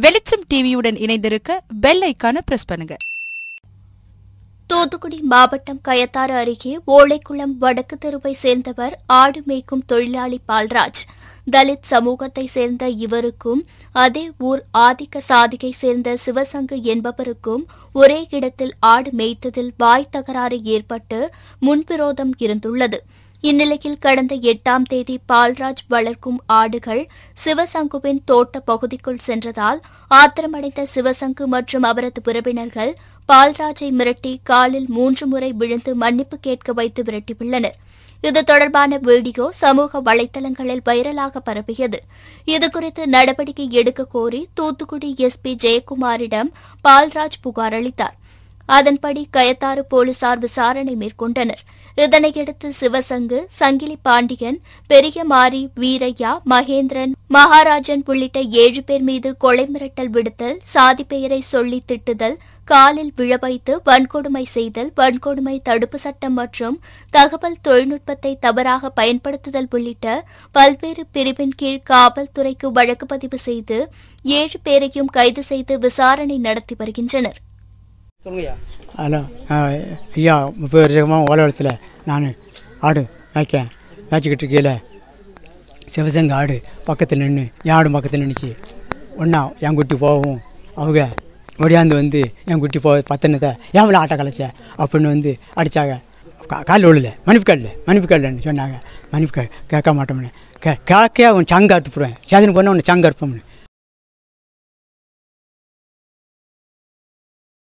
வெளிச்சம் டிவியுடன் இணைந்திருக்க பெல் ஐக்கான பிரஸ் பண்ணுங்க தூத்துக்குடி மாவட்டம் கயத்தாறு அருகே ஓலைக்குளம் வடக்கு தெருவை சேர்ந்தவர் ஆடு மேய்க்கும் தொழிலாளி பால்ராஜ் தலித் சமூகத்தை சேர்ந்த இவருக்கும் அதே ஊர் ஆதிக்க சாதிகை சேர்ந்த சிவசங்கு என்பவருக்கும் ஒரே இடத்தில் ஆடு மேய்த்ததில் வாய் தகராறு ஏற்பட்டு முன்விரோதம் இருந்துள்ளது இந்நிலையில் கடந்த எட்டாம் தேதி பால்ராஜ் வளர்க்கும் ஆடுகள் சிவசங்குவின் தோட்ட பகுதிக்குள் சென்றதால் ஆத்திரமடைந்த சிவசங்கு மற்றும் அவரது உறவினர்கள் பால்ராஜை மிரட்டி காலில் மூன்று முறை விழுந்து மன்னிப்பு கேட்க வைத்து விரட்டியுள்ளனர் இது தொடர்பான வீடியோ சமூக வலைதளங்களில் வைரலாக பரவியது இதுகுறித்து நடவடிக்கை எடுக்க கோரி தூத்துக்குடி எஸ்பி ஜெயக்குமாரிடம் பால்ராஜ் புகார் அளித்தார் அதன்படி கயத்தாறு போலீசார் விசாரணை மேற்கொண்டனர் இதனையடுத்து சிவசங்கு சங்கிலி பாண்டியன் பெரியமாரி வீரையா மகேந்திரன் மகாராஜன் உள்ளிட்ட ஏழு பேர் மீது கொலை மிரட்டல் விடுத்தல் சாதி பெயரை சொல்லி திட்டுதல் காலில் விழ வைத்து வன்கொடுமை செய்தல் வன்கொடுமை தடுப்பு சட்டம் மற்றும் தகவல் தொழில்நுட்பத்தை தவறாக பயன்படுத்துதல் உள்ளிட்ட பல்வேறு பிரிவின் கீழ் காவல்துறைக்கு வழக்கு பதிவு செய்து ஏழு பேரையும் கைது செய்து விசாரணை நடத்தி வருகின்றனர் சொல்லுங்கய்யா ஹலோ ஆ, ஐயா முப்பது வருஷமாக ஓலவளத்தில் நான் ஆடு மேய்க்க மேய்ச்சிக்கிட்டு இருக்கையில் சிவசங்க ஆடு பக்கத்தில் நின்று என் ஆடு பக்கத்தில் நின்றுச்சு ஒன்றா என் குட்டி போகவும் அவங்க ஒடியாந்து வந்து என் குட்டி போ பத்தினத்தை ஏன் இவ்வளோ ஆட்டை கலைச்ச அப்படின்னு வந்து அடித்தாங்க காலில் விழல மன்னிப்பு காலில் மன்னிப்பு காலில்னு சொன்னாங்க மன்னிப்பு கே கேட்க மாட்டோம்னு கே கேட்க அவன் சங்க அறுத்துப்படுவேன் சேதனை பண்ண அவனை சங்க அறுப்போம்னு